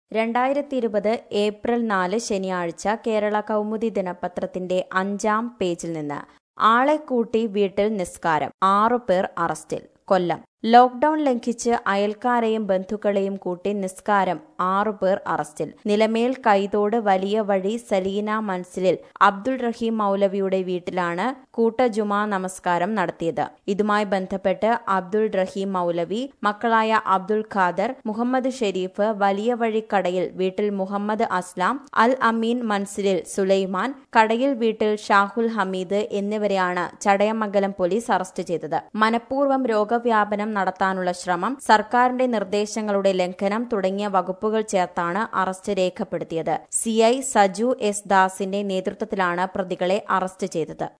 രണ്ടായിരത്തി ഇരുപത് ഏപ്രിൽ നാല് ശനിയാഴ്ച കേരള കൗമുദി ദിനപത്രത്തിന്റെ അഞ്ചാം പേജിൽ നിന്ന് ആളെ കൂട്ടി വീട്ടിൽ നിസ്കാരം ആറുപേർ അറസ്റ്റിൽ കൊല്ലം ലോക്ഡൌൺ ലംഘിച്ച് അയൽക്കാരെയും ബന്ധുക്കളെയും കൂട്ടി നിസ്കാരം ആറുപേർ അറസ്റ്റിൽ നിലമേൽ കൈതോട് വലിയ വഴി സലീന മൻസിലിൽ അബ്ദുൾ റഹീം മൗലവിയുടെ വീട്ടിലാണ് കൂട്ട ജുമാ നമസ്കാരം നടത്തിയത് ഇതുമായി ബന്ധപ്പെട്ട് അബ്ദുൾ റഹീം മൗലവി മക്കളായ അബ്ദുൾ ഖാദർ മുഹമ്മദ് ഷെരീഫ് വലിയ വഴി കടയിൽ വീട്ടിൽ മുഹമ്മദ് അസ്ലാം അൽ അമീൻ മൻസിലിൽ സുലൈമാൻ കടയിൽ വീട്ടിൽ ഷാഹുൽ ഹമീദ് എന്നിവരെയാണ് ചടയമംഗലം പോലീസ് അറസ്റ്റ് ചെയ്തത് മനഃപൂർവ്വം രോഗവ്യാപനം നടത്താനുള്ള ശ്രമം സർക്കാരിന്റെ നിർദ്ദേശങ്ങളുടെ ലംഘനം തുടങ്ങിയ വകുപ്പുകൾ ചേർത്താണ് അറസ്റ്റ് രേഖപ്പെടുത്തിയത് സിഐ സജു എസ് ദാസിന്റെ നേതൃത്വത്തിലാണ് പ്രതികളെ അറസ്റ്റ് ചെയ്തത്